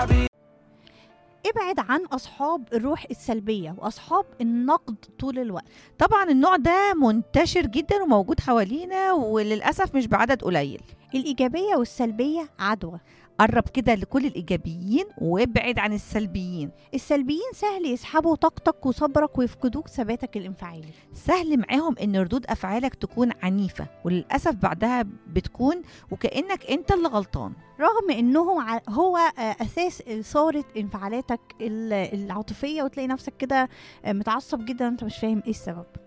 حبيبي ابعد عن اصحاب الروح السلبيه واصحاب النقد طول الوقت طبعا النوع ده منتشر جدا وموجود حوالينا وللاسف مش بعدد قليل الايجابيه والسلبيه عدوى قرب كده لكل الايجابيين وابعد عن السلبيين السلبيين سهل يسحبوا طاقتك وصبرك ويفقدوك ثباتك الانفعالي سهل معاهم ان ردود افعالك تكون عنيفه وللاسف بعدها بتكون وكانك انت اللي غلطان رغم انهم ع- هو آه، اساس اثاره انفعالاتك ال- العاطفيه وتلاقي نفسك كده آه، متعصب جدا انت مش فاهم ايه السبب